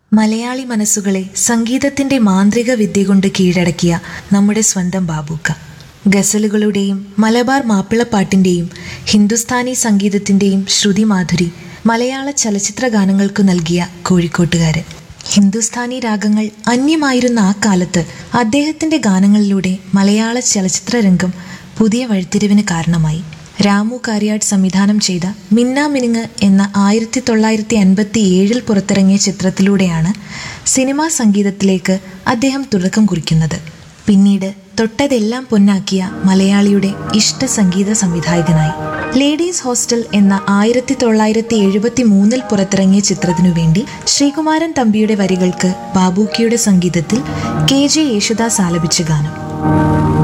മലയാളി മനസ്സുകളെ സംഗീതത്തിന്റെ മാന്ത്രിക വിദ്യ കൊണ്ട് കീഴടക്കിയ നമ്മുടെ സ്വന്തം ബാബൂക്ക ഗസലുകളുടെയും മലബാർ മാപ്പിളപ്പാട്ടിന്റെയും ഹിന്ദുസ്ഥാനി സംഗീതത്തിന്റെയും ശ്രുതിമാധുരി മലയാള ചലച്ചിത്ര ഗാനങ്ങൾക്കു നൽകിയ കോഴിക്കോട്ടുകാരൻ ഹിന്ദുസ്ഥാനി രാഗങ്ങൾ അന്യമായിരുന്ന ആ കാലത്ത് അദ്ദേഹത്തിന്റെ ഗാനങ്ങളിലൂടെ മലയാള ചലച്ചിത്ര രംഗം പുതിയ വഴിത്തിരിവിന് കാരണമായി രാമു കാര്യാട് സംവിധാനം ചെയ്ത മിന്നാ മിനുങ്ങ് എന്ന ആയിരത്തി തൊള്ളായിരത്തി അൻപത്തി ഏഴിൽ പുറത്തിറങ്ങിയ ചിത്രത്തിലൂടെയാണ് സിനിമാ സംഗീതത്തിലേക്ക് അദ്ദേഹം തുടക്കം കുറിക്കുന്നത് പിന്നീട് തൊട്ടതെല്ലാം പൊന്നാക്കിയ മലയാളിയുടെ ഇഷ്ട സംഗീത സംവിധായകനായി ലേഡീസ് ഹോസ്റ്റൽ എന്ന ആയിരത്തി തൊള്ളായിരത്തി എഴുപത്തി മൂന്നിൽ പുറത്തിറങ്ങിയ ചിത്രത്തിനു വേണ്ടി ശ്രീകുമാരൻ തമ്പിയുടെ വരികൾക്ക് ബാബൂക്കിയുടെ സംഗീതത്തിൽ കെ ജെ യേശുദാസ് ആലപിച്ച ഗാനം